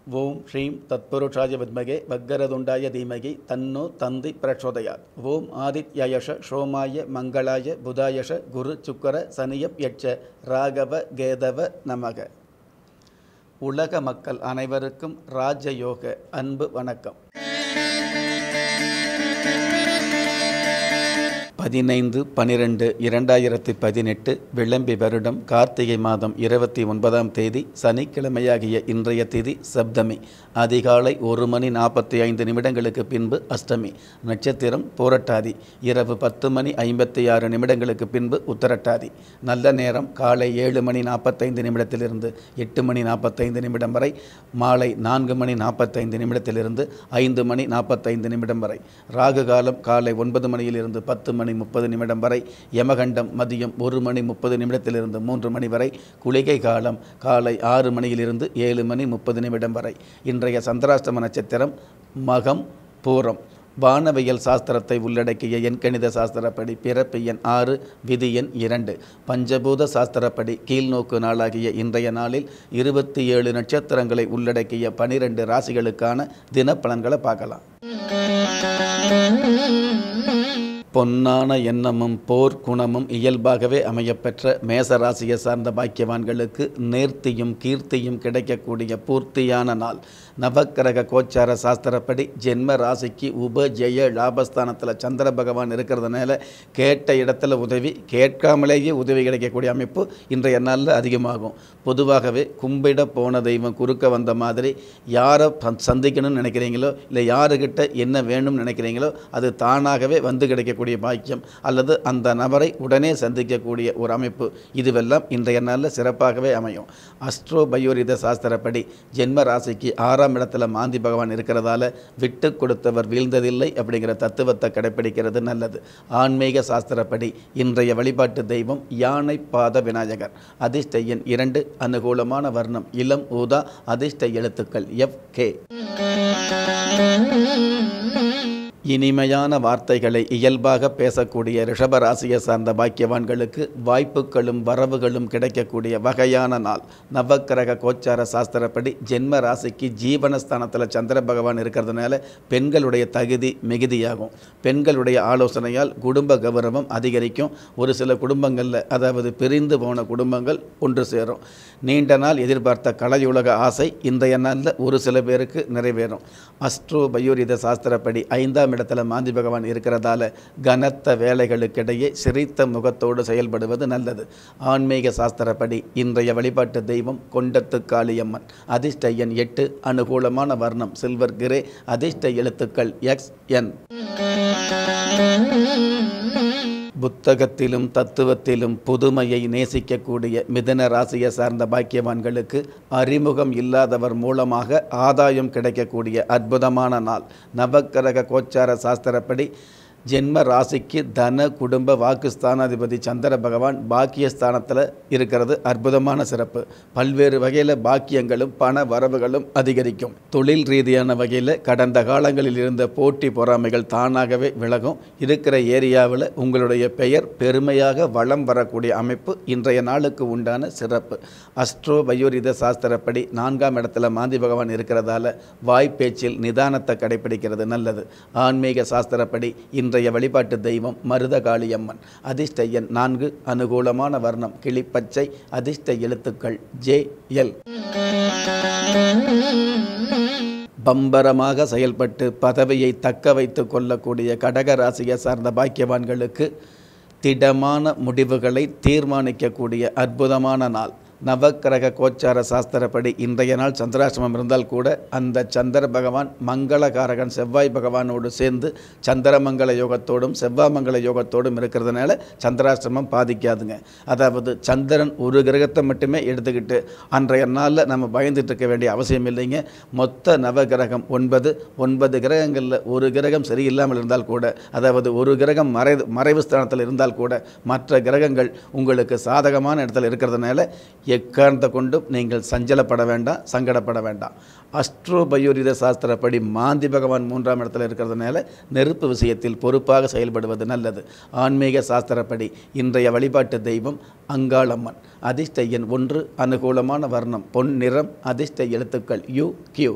ஓம் ஸ்ரீம் தத்புருஷாய வித்மகே வக்கரதுண்டாய தீமகி தன்னோ தந்தி பிரச்சோதயாத் ஓம் ஆதித்யயஷ சோமாய மங்களாய புதாயஷ குரு சுக்கர சனியப் யட்ச ராகவ கேதவ நமக உலக மக்கள் அனைவருக்கும் ராஜயோக அன்பு வணக்கம் பதினைந்து பனிரெண்டு இரண்டாயிரத்தி பதினெட்டு விளம்பி வருடம் கார்த்திகை மாதம் இருபத்தி ஒன்பதாம் தேதி சனிக்கிழமையாகிய இன்றைய திதி சப்தமி அதிகாலை ஒரு மணி நாற்பத்தி ஐந்து நிமிடங்களுக்கு பின்பு அஷ்டமி நட்சத்திரம் பூரட்டாதி இரவு பத்து மணி ஐம்பத்தி ஆறு நிமிடங்களுக்கு பின்பு உத்தரட்டாதி நல்ல நேரம் காலை ஏழு மணி நாற்பத்தைந்து நிமிடத்திலிருந்து எட்டு மணி நாற்பத்தைந்து நிமிடம் வரை மாலை நான்கு மணி நாற்பத்தைந்து நிமிடத்திலிருந்து ஐந்து மணி நாற்பத்தைந்து நிமிடம் வரை ராகு காலம் காலை ஒன்பது மணியிலிருந்து பத்து மணி முப்பது நிமிடம் வரை யமகண்டம் மதியம் ஒரு மணி முப்பது நிமிடத்திலிருந்து மூன்று மணி வரை குளிகை காலம் காலை ஆறு மணியிலிருந்து ஏழு மணி முப்பது நிமிடம் வரை இன்றைய சந்திராஷ்டம நட்சத்திரம் மகம் பூரம் வானவியல் சாஸ்திரத்தை உள்ளடக்கிய எண்கணித சாஸ்திரப்படி பிறப்பு எண் ஆறு விதி எண் இரண்டு பஞ்சபூத சாஸ்திரப்படி கீழ்நோக்கு நாளாகிய இன்றைய நாளில் இருபத்தி ஏழு நட்சத்திரங்களை உள்ளடக்கிய பனிரெண்டு ராசிகளுக்கான தினப்பலன்களை பார்க்கலாம் பொன்னான எண்ணமும் போர் குணமும் இயல்பாகவே அமையப்பெற்ற மேசராசியை சார்ந்த பாக்கியவான்களுக்கு நேர்த்தியும் கீர்த்தியும் கிடைக்கக்கூடிய பூர்த்தியான நாள் நவக்கிரக கோச்சார சாஸ்திரப்படி ஜென்ம ராசிக்கு உப ஜெய லாபஸ்தானத்தில் சந்திர பகவான் இருக்கிறதுனால கேட்ட இடத்துல உதவி கேட்காமலேயே உதவி கிடைக்கக்கூடிய அமைப்பு இன்றைய நாளில் அதிகமாகும் பொதுவாகவே கும்பிட போன தெய்வம் குறுக்க வந்த மாதிரி யாரை சந்திக்கணும்னு நினைக்கிறீங்களோ இல்லை யாருக்கிட்ட என்ன வேணும்னு நினைக்கிறீங்களோ அது தானாகவே வந்து கிடைக்கக்கூடிய பாக்கியம் அல்லது அந்த நபரை உடனே சந்திக்கக்கூடிய ஒரு அமைப்பு இதுவெல்லாம் இன்றைய நாளில் சிறப்பாகவே அமையும் அஸ்ட்ரோ பயோரித சாஸ்திரப்படி ஜென்ம ராசிக்கு ஆறாம் இடத்துல மாந்தி பகவான் இருக்கிறதால விட்டு கொடுத்தவர் வீழ்ந்ததில்லை அப்படிங்கிற தத்துவத்தை கடைப்பிடிக்கிறது நல்லது ஆன்மீக சாஸ்திரப்படி இன்றைய வழிபாட்டு தெய்வம் யானை பாத விநாயகர் அதிர்ஷ்ட எண் இரண்டு அனுகூலமான வர்ணம் இளம் ஊதா அதிர்ஷ்ட எழுத்துக்கள் எஃப் கே இனிமையான வார்த்தைகளை இயல்பாக பேசக்கூடிய ரிஷபராசியை சார்ந்த பாக்கியவான்களுக்கு வாய்ப்புகளும் வரவுகளும் கிடைக்கக்கூடிய வகையான நாள் நவக்கிரக கோச்சார சாஸ்திரப்படி ஜென்ம ராசிக்கு ஜீவனஸ்தானத்தில் சந்திர பகவான் இருக்கிறதுனால பெண்களுடைய தகுதி மிகுதியாகும் பெண்களுடைய ஆலோசனையால் குடும்ப கௌரவம் அதிகரிக்கும் ஒரு சில குடும்பங்களில் அதாவது பிரிந்து போன குடும்பங்கள் ஒன்று சேரும் நீண்ட நாள் எதிர்பார்த்த கலையுலக ஆசை இன்றைய நாளில் ஒரு சில பேருக்கு நிறைவேறும் அஸ்ட்ரோ பயோரித சாஸ்திரப்படி ஐந்தாம் இடத்துல மாந்தி பகவான் இருக்கிறதால கனத்த வேலைகளுக்கிடையே சிரித்த முகத்தோடு செயல்படுவது நல்லது ஆன்மீக சாஸ்திரப்படி இன்றைய வழிபாட்டு தெய்வம் கொண்டத்து காளியம்மன் அதிர்ஷ்ட எண் எட்டு அனுகூலமான வர்ணம் சில்வர் கிரே அதிர்ஷ்ட எழுத்துக்கள் எக்ஸ் என் புத்தகத்திலும் தத்துவத்திலும் புதுமையை நேசிக்கக்கூடிய மிதன ராசியை சார்ந்த பாக்கியவான்களுக்கு அறிமுகம் இல்லாதவர் மூலமாக ஆதாயம் கிடைக்கக்கூடிய அற்புதமான நாள் நவக்கிரக கோச்சார சாஸ்திரப்படி ஜென்ம ராசிக்கு தன குடும்ப வாக்கு ஸ்தானாதிபதி சந்திர பகவான் பாக்கியஸ்தானத்தில் இருக்கிறது அற்புதமான சிறப்பு பல்வேறு வகையில் பாக்கியங்களும் பண வரவுகளும் அதிகரிக்கும் தொழில் ரீதியான வகையில் கடந்த காலங்களில் இருந்த போட்டி பொறாமைகள் தானாகவே விலகும் இருக்கிற ஏரியாவில் உங்களுடைய பெயர் பெருமையாக வளம் வரக்கூடிய அமைப்பு இன்றைய நாளுக்கு உண்டான சிறப்பு அஸ்ட்ரோ பயோரித சாஸ்திரப்படி நான்காம் இடத்துல மாந்தி பகவான் இருக்கிறதால வாய்ப்பேச்சில் நிதானத்தை கடைபிடிக்கிறது நல்லது ஆன்மீக சாஸ்திரப்படி இன்றைய வழிபாட்டு தெய்வம் மருதகாளியம்மன் அதிர்ஷ்ட எண் நான்கு அனுகூலமான வர்ணம் கிளிப்பச்சை அதிர்ஷ்ட எழுத்துக்கள் ஜே எல் பம்பரமாக செயல்பட்டு பதவியை தக்க வைத்து கொள்ளக்கூடிய கடக ராசியை சார்ந்த பாக்கியவான்களுக்கு திடமான முடிவுகளை தீர்மானிக்கக்கூடிய அற்புதமான நாள் நவக்கிரக கோச்சார சாஸ்திரப்படி இன்றைய நாள் சந்திராசிரமம் இருந்தால் கூட அந்த சந்திர பகவான் மங்களகாரகன் செவ்வாய் பகவானோடு சேர்ந்து சந்திரமங்கல யோகத்தோடும் செவ்வாமங்கல யோகத்தோடும் இருக்கிறதுனால சந்திராசிரமம் பாதிக்காதுங்க அதாவது சந்திரன் ஒரு கிரகத்தை மட்டுமே எடுத்துக்கிட்டு அன்றைய நாளில் நம்ம பயந்துட்டு இருக்க வேண்டிய அவசியம் இல்லைங்க மொத்த நவகிரகம் ஒன்பது ஒன்பது கிரகங்களில் ஒரு கிரகம் சரியில்லாமல் இருந்தால் கூட அதாவது ஒரு கிரகம் மறை மறைவு ஸ்தானத்தில் இருந்தால் கூட மற்ற கிரகங்கள் உங்களுக்கு சாதகமான இடத்துல இருக்கிறதுனால எக்காரணத்தை கொண்டும் நீங்கள் சஞ்சலப்பட வேண்டாம் சங்கடப்பட வேண்டாம் அஸ்ட்ரோபயோரித சாஸ்திரப்படி மாந்தி பகவான் மூன்றாம் இடத்துல இருக்கிறதுனால நெருப்பு விஷயத்தில் பொறுப்பாக செயல்படுவது நல்லது ஆன்மீக சாஸ்திரப்படி இன்றைய வழிபாட்டு தெய்வம் அங்காளம்மன் அதிர்ஷ்ட எண் ஒன்று அனுகூலமான வர்ணம் பொன் நிறம் அதிர்ஷ்ட எழுத்துக்கள் யு கியூ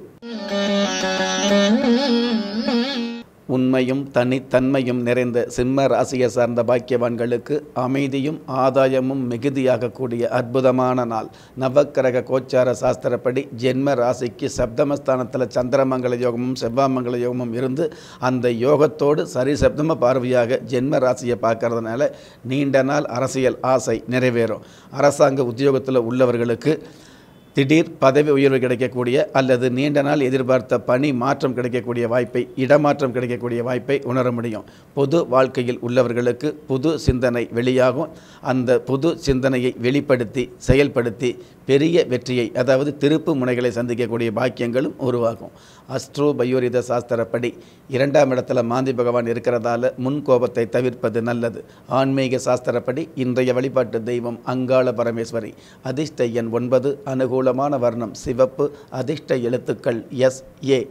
உண்மையும் தனித்தன்மையும் நிறைந்த சிம்ம ராசியை சார்ந்த பாக்கியவான்களுக்கு அமைதியும் ஆதாயமும் மிகுதியாகக்கூடிய அற்புதமான நாள் நவக்கிரக கோச்சார சாஸ்திரப்படி ஜென்ம ராசிக்கு சப்தமஸ்தானத்தில் சந்திரமங்கல யோகமும் செவ்வாமங்கல யோகமும் இருந்து அந்த யோகத்தோடு சரி சப்தம பார்வையாக ஜென்ம ராசியை பார்க்கறதுனால நீண்ட நாள் அரசியல் ஆசை நிறைவேறும் அரசாங்க உத்தியோகத்தில் உள்ளவர்களுக்கு திடீர் பதவி உயர்வு கிடைக்கக்கூடிய அல்லது நீண்ட நாள் எதிர்பார்த்த பணி மாற்றம் கிடைக்கக்கூடிய வாய்ப்பை இடமாற்றம் கிடைக்கக்கூடிய வாய்ப்பை உணர முடியும் பொது வாழ்க்கையில் உள்ளவர்களுக்கு புது சிந்தனை வெளியாகும் அந்த புது சிந்தனையை வெளிப்படுத்தி செயல்படுத்தி பெரிய வெற்றியை அதாவது திருப்பு முனைகளை சந்திக்கக்கூடிய பாக்கியங்களும் உருவாகும் அஸ்ட்ரோ பயோரித சாஸ்திரப்படி இரண்டாம் இடத்துல மாந்தி பகவான் இருக்கிறதால முன் கோபத்தை தவிர்ப்பது நல்லது ஆன்மீக சாஸ்திரப்படி இன்றைய வழிபாட்டு தெய்வம் அங்காள பரமேஸ்வரி அதிர்ஷ்ட எண் ஒன்பது அனுகூலமான வர்ணம் சிவப்பு அதிர்ஷ்ட எழுத்துக்கள் எஸ் ஏ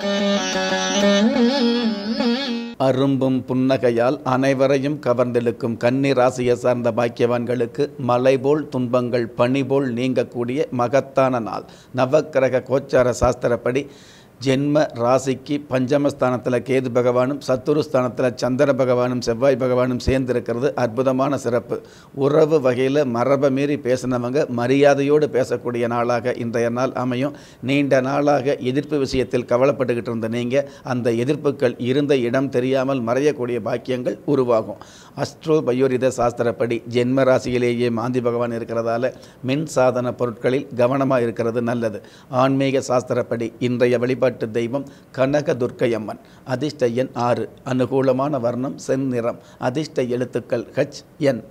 அரும்பும் புன்னகையால் அனைவரையும் கவர்ந்தெழுக்கும் கன்னி ராசியை சார்ந்த பாக்கியவான்களுக்கு மலை போல் துன்பங்கள் பனி போல் நீங்கக்கூடிய மகத்தான நாள் நவக்கிரக கோச்சார சாஸ்திரப்படி ஜென்ம ராசிக்கு பஞ்சமஸ்தானத்தில் கேது பகவானும் சத்துருஸ்தானத்தில் சந்திர பகவானும் செவ்வாய் பகவானும் சேர்ந்திருக்கிறது அற்புதமான சிறப்பு உறவு வகையில் மரபை மீறி பேசினவங்க மரியாதையோடு பேசக்கூடிய நாளாக இன்றைய நாள் அமையும் நீண்ட நாளாக எதிர்ப்பு விஷயத்தில் கவலைப்பட்டுக்கிட்டு இருந்த நீங்கள் அந்த எதிர்ப்புகள் இருந்த இடம் தெரியாமல் மறையக்கூடிய பாக்கியங்கள் உருவாகும் அஸ்ட்ரோ பயோரித சாஸ்திரப்படி ஜென்ம ராசியிலேயே மாந்தி பகவான் இருக்கிறதால மின் சாதன பொருட்களில் கவனமாக இருக்கிறது நல்லது ஆன்மீக சாஸ்திரப்படி இன்றைய வழிபாட்டு தெய்வம் கனக துர்க்கை அம்மன் அதிர்ஷ்ட எண் ஆறு அனுகூலமான வர்ணம் செந்நிறம் அதிர்ஷ்ட எழுத்துக்கள் ஹச் என்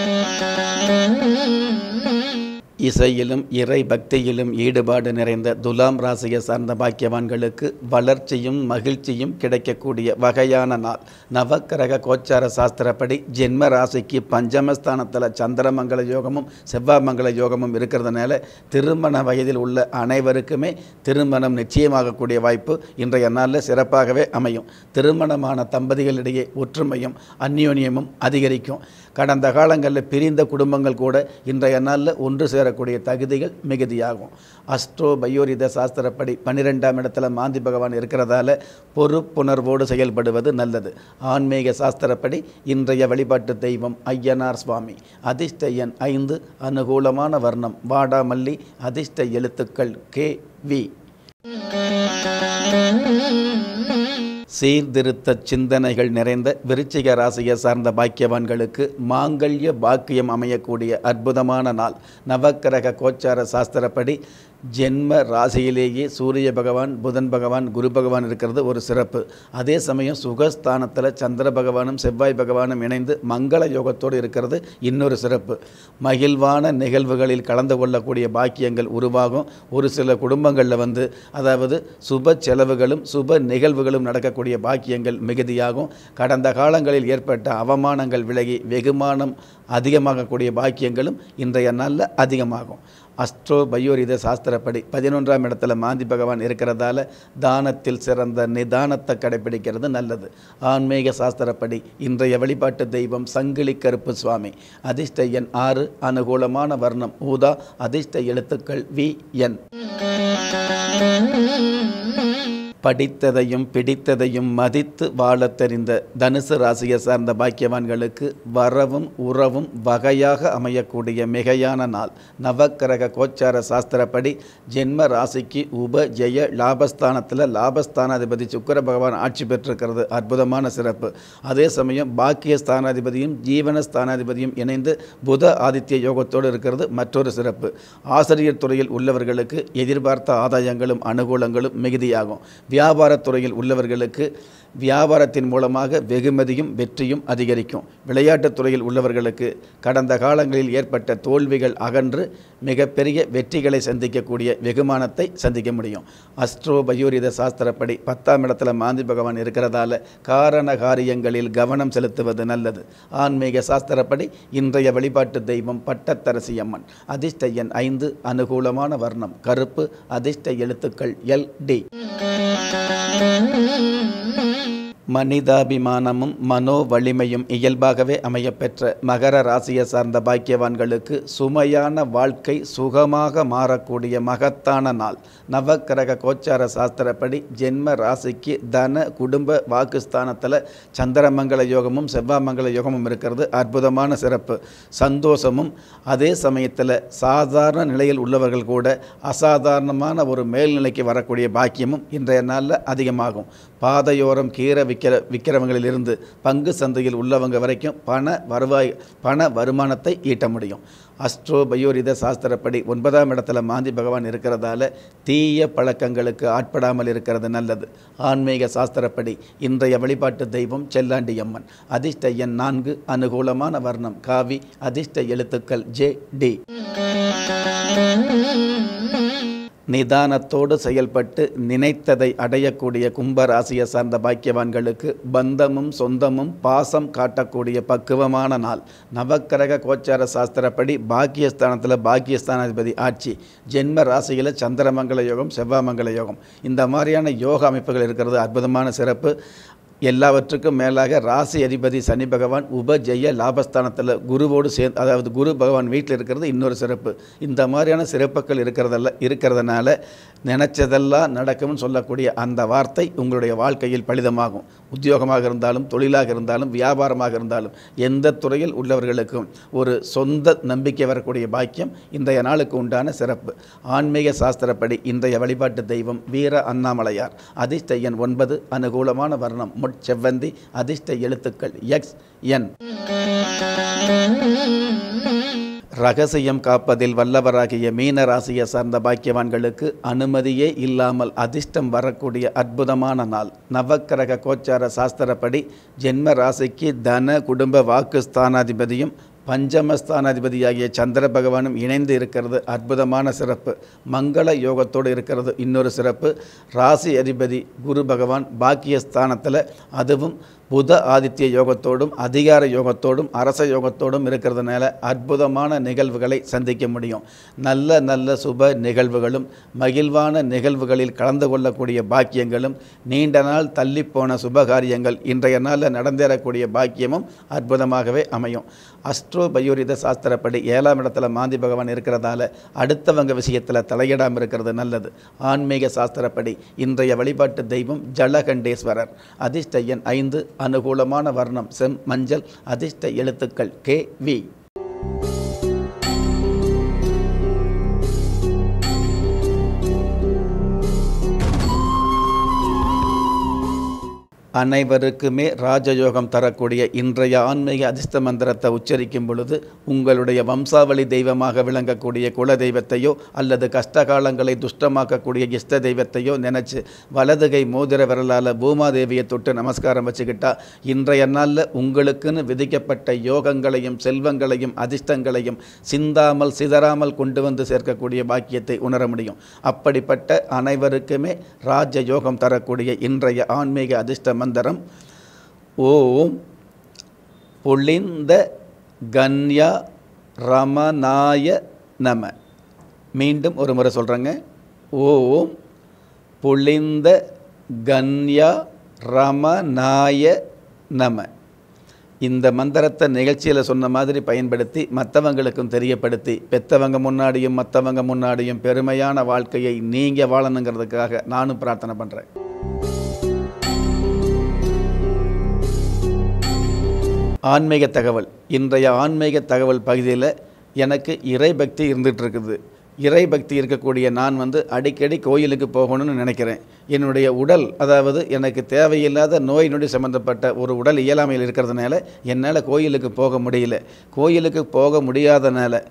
இசையிலும் இறை பக்தியிலும் ஈடுபாடு நிறைந்த துலாம் ராசியை சார்ந்த பாக்கியவான்களுக்கு வளர்ச்சியும் மகிழ்ச்சியும் கிடைக்கக்கூடிய வகையான நாள் நவக்கிரக கோச்சார சாஸ்திரப்படி ஜென்ம ராசிக்கு பஞ்சமஸ்தானத்தில் சந்திரமங்கல யோகமும் செவ்வாமங்கல யோகமும் இருக்கிறதுனால திருமண வயதில் உள்ள அனைவருக்குமே திருமணம் நிச்சயமாகக்கூடிய வாய்ப்பு இன்றைய நாளில் சிறப்பாகவே அமையும் திருமணமான தம்பதிகளிடையே ஒற்றுமையும் அந்யோன்யமும் அதிகரிக்கும் கடந்த காலங்களில் பிரிந்த குடும்பங்கள் கூட இன்றைய நாளில் ஒன்று சேரக்கூடிய தகுதிகள் மிகுதியாகும் அஸ்ட்ரோ பயோரித சாஸ்திரப்படி பன்னிரெண்டாம் இடத்துல மாந்தி பகவான் இருக்கிறதால பொறுப்புணர்வோடு செயல்படுவது நல்லது ஆன்மீக சாஸ்திரப்படி இன்றைய வழிபாட்டு தெய்வம் ஐயனார் சுவாமி அதிர்ஷ்ட எண் ஐந்து அனுகூலமான வர்ணம் வாடாமல்லி அதிர்ஷ்ட எழுத்துக்கள் கே வி சீர்திருத்த சிந்தனைகள் நிறைந்த விருச்சிக ராசியை சார்ந்த பாக்கியவான்களுக்கு மாங்கல்ய பாக்கியம் அமையக்கூடிய அற்புதமான நாள் நவக்கிரக கோச்சார சாஸ்திரப்படி ஜென்ம ராசியிலேயே சூரிய பகவான் புதன் பகவான் குரு பகவான் இருக்கிறது ஒரு சிறப்பு அதே சமயம் சுகஸ்தானத்தில் சந்திர பகவானும் செவ்வாய் பகவானும் இணைந்து மங்கள யோகத்தோடு இருக்கிறது இன்னொரு சிறப்பு மகிழ்வான நிகழ்வுகளில் கலந்து கொள்ளக்கூடிய பாக்கியங்கள் உருவாகும் ஒரு சில குடும்பங்களில் வந்து அதாவது சுப செலவுகளும் சுப நிகழ்வுகளும் நடக்கக்கூடிய பாக்கியங்கள் மிகுதியாகும் கடந்த காலங்களில் ஏற்பட்ட அவமானங்கள் விலகி வெகுமானம் அதிகமாகக்கூடிய பாக்கியங்களும் இன்றைய நாளில் அதிகமாகும் அஸ்ட்ரோ பயோரித சாஸ்திரப்படி பதினொன்றாம் இடத்துல மாந்தி பகவான் இருக்கிறதால தானத்தில் சிறந்த நிதானத்தை கடைபிடிக்கிறது நல்லது ஆன்மீக சாஸ்திரப்படி இன்றைய வழிபாட்டு தெய்வம் சங்கிலி கருப்பு சுவாமி அதிர்ஷ்ட எண் ஆறு அனுகூலமான வர்ணம் ஊதா அதிர்ஷ்ட எழுத்துக்கள் வி என் படித்ததையும் பிடித்ததையும் மதித்து வாழத் தெரிந்த தனுசு ராசியை சார்ந்த பாக்கியவான்களுக்கு வரவும் உறவும் வகையாக அமையக்கூடிய மிகையான நாள் நவக்கிரக கோச்சார சாஸ்திரப்படி ஜென்ம ராசிக்கு உப ஜெய லாபஸ்தானத்தில் லாபஸ்தானாதிபதி சுக்கர பகவான் ஆட்சி பெற்றிருக்கிறது அற்புதமான சிறப்பு அதே சமயம் பாக்கிய ஸ்தானாதிபதியும் ஜீவன ஸ்தானாதிபதியும் இணைந்து புத ஆதித்ய யோகத்தோடு இருக்கிறது மற்றொரு சிறப்பு ஆசிரியர் துறையில் உள்ளவர்களுக்கு எதிர்பார்த்த ஆதாயங்களும் அனுகூலங்களும் மிகுதியாகும் வியாபாரத் துறையில் உள்ளவர்களுக்கு வியாபாரத்தின் மூலமாக வெகுமதியும் வெற்றியும் அதிகரிக்கும் விளையாட்டுத் துறையில் உள்ளவர்களுக்கு கடந்த காலங்களில் ஏற்பட்ட தோல்விகள் அகன்று மிகப்பெரிய வெற்றிகளை சந்திக்கக்கூடிய வெகுமானத்தை சந்திக்க முடியும் அஸ்ட்ரோ பயோரித சாஸ்திரப்படி பத்தாம் இடத்துல மாந்தி பகவான் இருக்கிறதால காரண காரியங்களில் கவனம் செலுத்துவது நல்லது ஆன்மீக சாஸ்திரப்படி இன்றைய வழிபாட்டு தெய்வம் பட்டத்தரசி அம்மன் அதிர்ஷ்ட எண் ஐந்து அனுகூலமான வர்ணம் கருப்பு அதிர்ஷ்ட எழுத்துக்கள் எல் டி மனிதாபிமானமும் மனோ வலிமையும் இயல்பாகவே அமையப்பெற்ற மகர ராசியை சார்ந்த பாக்கியவான்களுக்கு சுமையான வாழ்க்கை சுகமாக மாறக்கூடிய மகத்தான நாள் நவக்கிரக கோச்சார சாஸ்திரப்படி ஜென்ம ராசிக்கு தன குடும்ப வாக்குஸ்தானத்தில் சந்திரமங்கல யோகமும் செவ்வாமங்கல யோகமும் இருக்கிறது அற்புதமான சிறப்பு சந்தோஷமும் அதே சமயத்தில் சாதாரண நிலையில் உள்ளவர்கள் கூட அசாதாரணமான ஒரு மேல்நிலைக்கு வரக்கூடிய பாக்கியமும் இன்றைய நாளில் அதிகமாகும் பாதையோரம் கீரை விற்கிற விற்கிறவங்களிலிருந்து பங்கு சந்தையில் உள்ளவங்க வரைக்கும் பண வருவாய் பண வருமானத்தை ஈட்ட முடியும் அஸ்ட்ரோ பயோரித சாஸ்திரப்படி ஒன்பதாம் இடத்துல மாந்தி பகவான் இருக்கிறதால தீய பழக்கங்களுக்கு ஆட்படாமல் இருக்கிறது நல்லது ஆன்மீக சாஸ்திரப்படி இன்றைய வழிபாட்டு தெய்வம் செல்லாண்டி அம்மன் அதிர்ஷ்ட எண் நான்கு அனுகூலமான வர்ணம் காவி அதிர்ஷ்ட எழுத்துக்கள் ஜே டி நிதானத்தோடு செயல்பட்டு நினைத்ததை அடையக்கூடிய கும்பராசியை சார்ந்த பாக்கியவான்களுக்கு பந்தமும் சொந்தமும் பாசம் காட்டக்கூடிய பக்குவமான நாள் நவக்கிரக கோச்சார சாஸ்திரப்படி பாக்கியஸ்தானத்தில் பாக்கியஸ்தானாதிபதி ஆட்சி ஜென்ம ராசியில் சந்திரமங்கல யோகம் செவ்வாமங்கல யோகம் இந்த மாதிரியான யோக அமைப்புகள் இருக்கிறது அற்புதமான சிறப்பு எல்லாவற்றுக்கும் மேலாக ராசி அதிபதி சனி பகவான் உபஜெய லாபஸ்தானத்தில் குருவோடு சேர்ந்து அதாவது குரு பகவான் வீட்டில் இருக்கிறது இன்னொரு சிறப்பு இந்த மாதிரியான சிறப்புகள் இருக்கிறதல்ல இருக்கிறதுனால நினச்சதெல்லாம் நடக்கும்னு சொல்லக்கூடிய அந்த வார்த்தை உங்களுடைய வாழ்க்கையில் பலிதமாகும் உத்தியோகமாக இருந்தாலும் தொழிலாக இருந்தாலும் வியாபாரமாக இருந்தாலும் எந்த துறையில் உள்ளவர்களுக்கும் ஒரு சொந்த நம்பிக்கை வரக்கூடிய பாக்கியம் இன்றைய நாளுக்கு உண்டான சிறப்பு ஆன்மீக சாஸ்திரப்படி இன்றைய வழிபாட்டு தெய்வம் வீர அண்ணாமலையார் அதிர்ஷ்ட எண் ஒன்பது அனுகூலமான வர்ணம் முட்செவ்வந்தி அதிர்ஷ்ட எழுத்துக்கள் எக்ஸ் என் ரகசியம் காப்பதில் வல்லவராகிய மீன ராசியை சார்ந்த பாக்கியவான்களுக்கு அனுமதியே இல்லாமல் அதிர்ஷ்டம் வரக்கூடிய அற்புதமான நாள் நவக்கிரக கோச்சார சாஸ்திரப்படி ஜென்ம ராசிக்கு தன குடும்ப வாக்கு ஸ்தானாதிபதியும் பஞ்சமஸ்தானாதிபதியாகிய சந்திர பகவானும் இணைந்து இருக்கிறது அற்புதமான சிறப்பு மங்கள யோகத்தோடு இருக்கிறது இன்னொரு சிறப்பு ராசி அதிபதி குரு பகவான் பாக்கியஸ்தானத்தில் அதுவும் புத ஆதித்ய யோகத்தோடும் அதிகார யோகத்தோடும் அரச யோகத்தோடும் இருக்கிறதுனால அற்புதமான நிகழ்வுகளை சந்திக்க முடியும் நல்ல நல்ல சுப நிகழ்வுகளும் மகிழ்வான நிகழ்வுகளில் கலந்து கொள்ளக்கூடிய பாக்கியங்களும் நீண்ட நாள் தள்ளிப்போன சுபகாரியங்கள் இன்றைய நாளில் நடந்தேறக்கூடிய பாக்கியமும் அற்புதமாகவே அமையும் அஸ்ட்ரோ பயோரித சாஸ்திரப்படி ஏழாம் இடத்துல மாந்தி பகவான் இருக்கிறதால அடுத்தவங்க விஷயத்தில் தலையிடாமல் இருக்கிறது நல்லது ஆன்மீக சாஸ்திரப்படி இன்றைய வழிபாட்டு தெய்வம் ஜலகண்டேஸ்வரர் அதிர்ஷ்ட எண் ஐந்து அனுகூலமான வர்ணம் செம் மஞ்சள் அதிர்ஷ்ட எழுத்துக்கள் கே வி அனைவருக்குமே ராஜயோகம் தரக்கூடிய இன்றைய ஆன்மீக அதிர்ஷ்ட மந்திரத்தை உச்சரிக்கும் பொழுது உங்களுடைய வம்சாவளி தெய்வமாக விளங்கக்கூடிய குல தெய்வத்தையோ அல்லது கஷ்டகாலங்களை துஷ்டமாக்கக்கூடிய இஷ்ட தெய்வத்தையோ நினச்சி வலதுகை மோதிர விரலால் பூமாதேவியை தொட்டு நமஸ்காரம் வச்சுக்கிட்டா இன்றைய நாளில் உங்களுக்குன்னு விதிக்கப்பட்ட யோகங்களையும் செல்வங்களையும் அதிர்ஷ்டங்களையும் சிந்தாமல் சிதறாமல் கொண்டு வந்து சேர்க்கக்கூடிய பாக்கியத்தை உணர முடியும் அப்படிப்பட்ட அனைவருக்குமே ராஜ யோகம் தரக்கூடிய இன்றைய ஆன்மீக அதிர்ஷ்ட மந்திரம் ஓம் புளிந்த கன்யா ரமநாய நம மீண்டும் ஒரு முறை சொல்கிறேங்க ஓம் புளிந்த கன்யா ரமநாய நம இந்த மந்திரத்தை நிகழ்ச்சியில் சொன்ன மாதிரி பயன்படுத்தி மற்றவங்களுக்கும் தெரியப்படுத்தி பெத்தவங்க முன்னாடியும் மற்றவங்க முன்னாடியும் பெருமையான வாழ்க்கையை நீங்கள் வாழணுங்கிறதுக்காக நானும் பிரார்த்தனை பண்ணுறேன் ஆன்மீக தகவல் இன்றைய ஆன்மீக தகவல் பகுதியில் எனக்கு இறை பக்தி இருந்துகிட்டு இருக்குது இறை பக்தி இருக்கக்கூடிய நான் வந்து அடிக்கடி கோயிலுக்கு போகணும்னு நினைக்கிறேன் என்னுடைய உடல் அதாவது எனக்கு தேவையில்லாத நோய் நொடி சம்மந்தப்பட்ட ஒரு உடல் இயலாமையில் இருக்கிறதுனால என்னால் கோயிலுக்கு போக முடியல கோயிலுக்கு போக முடியாதனால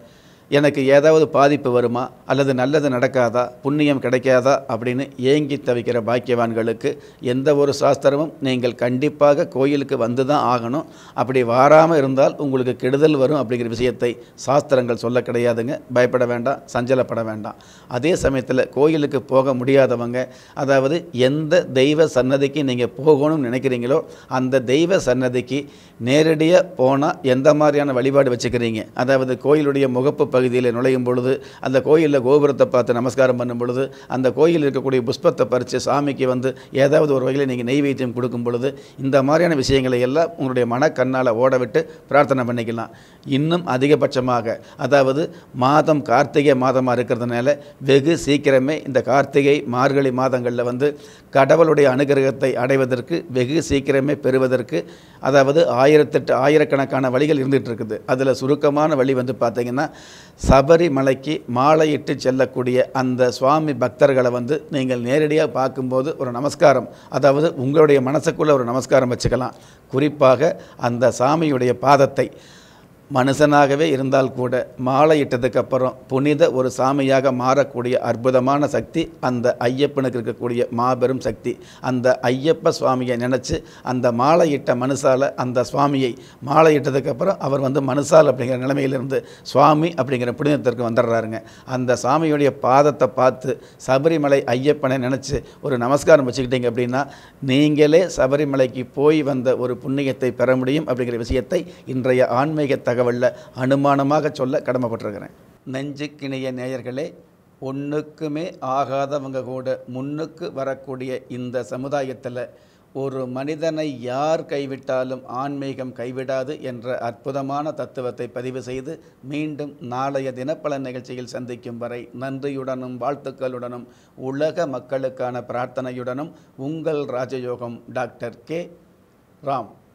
எனக்கு ஏதாவது பாதிப்பு வருமா அல்லது நல்லது நடக்காதா புண்ணியம் கிடைக்காதா அப்படின்னு ஏங்கி தவிக்கிற பாக்கியவான்களுக்கு எந்த ஒரு சாஸ்திரமும் நீங்கள் கண்டிப்பாக கோயிலுக்கு வந்து தான் ஆகணும் அப்படி வாராமல் இருந்தால் உங்களுக்கு கெடுதல் வரும் அப்படிங்கிற விஷயத்தை சாஸ்திரங்கள் சொல்ல கிடையாதுங்க பயப்பட வேண்டாம் சஞ்சலப்பட வேண்டாம் அதே சமயத்தில் கோயிலுக்கு போக முடியாதவங்க அதாவது எந்த தெய்வ சன்னதிக்கு நீங்கள் போகணும்னு நினைக்கிறீங்களோ அந்த தெய்வ சன்னதிக்கு நேரடியாக போனால் எந்த மாதிரியான வழிபாடு வச்சுக்கிறீங்க அதாவது கோயிலுடைய முகப்பு பகுதியில் நுழையும் பொழுது அந்த கோயிலில் கோபுரத்தை பார்த்து நமஸ்காரம் பண்ணும் பொழுது அந்த கோயிலில் இருக்கக்கூடிய புஷ்பத்தை பறித்து சாமிக்கு வந்து ஏதாவது ஒரு வகையில் நீங்கள் நெய்வேத்தியம் கொடுக்கும் பொழுது இந்த மாதிரியான விஷயங்களை எல்லாம் உங்களுடைய மனக்கண்ணால் ஓட விட்டு பிரார்த்தனை பண்ணிக்கலாம் இன்னும் அதிகபட்சமாக அதாவது மாதம் கார்த்திகை மாதமாக இருக்கிறதுனால வெகு சீக்கிரமே இந்த கார்த்திகை மார்கழி மாதங்களில் வந்து கடவுளுடைய அனுகிரகத்தை அடைவதற்கு வெகு சீக்கிரமே பெறுவதற்கு அதாவது ஆயிரத்தெட்டு ஆயிரக்கணக்கான வழிகள் இருந்துகிட்டு இருக்குது அதில் சுருக்கமான வழி வந்து பார்த்தீங்கன்னா சபரிமலைக்கு மாலையிட்டு செல்லக்கூடிய அந்த சுவாமி பக்தர்களை வந்து நீங்கள் நேரடியாக பார்க்கும்போது ஒரு நமஸ்காரம் அதாவது உங்களுடைய மனசுக்குள்ளே ஒரு நமஸ்காரம் வச்சுக்கலாம் குறிப்பாக அந்த சாமியுடைய பாதத்தை மனுஷனாகவே இருந்தால் கூட மாலையிட்டதுக்கு அப்புறம் புனித ஒரு சாமியாக மாறக்கூடிய அற்புதமான சக்தி அந்த ஐயப்பனுக்கு இருக்கக்கூடிய மாபெரும் சக்தி அந்த ஐயப்ப சுவாமியை நினச்சி அந்த மாலையிட்ட மனுஷால அந்த சுவாமியை மாலையிட்டதுக்கு அப்புறம் அவர் வந்து மனுஷால் அப்படிங்கிற நிலைமையிலிருந்து சுவாமி அப்படிங்கிற புனிதத்திற்கு வந்துடுறாருங்க அந்த சாமியுடைய பாதத்தை பார்த்து சபரிமலை ஐயப்பனை நினச்சி ஒரு நமஸ்காரம் வச்சுக்கிட்டீங்க அப்படின்னா நீங்களே சபரிமலைக்கு போய் வந்த ஒரு புண்ணியத்தை பெற முடியும் அப்படிங்கிற விஷயத்தை இன்றைய ஆன்மீக தகவலில் அனுமானமாக சொல்ல கடமைப்பட்டிருக்கிறேன் நெஞ்சுக்கிணைய நேயர்களே ஒன்றுக்குமே ஆகாதவங்க கூட முன்னுக்கு வரக்கூடிய இந்த சமுதாயத்தில் ஒரு மனிதனை யார் கைவிட்டாலும் ஆன்மீகம் கைவிடாது என்ற அற்புதமான தத்துவத்தை பதிவு செய்து மீண்டும் நாளைய தினப்பலன் நிகழ்ச்சியில் சந்திக்கும் வரை நன்றியுடனும் வாழ்த்துக்களுடனும் உலக மக்களுக்கான பிரார்த்தனையுடனும் உங்கள் ராஜயோகம் டாக்டர் கே ராம்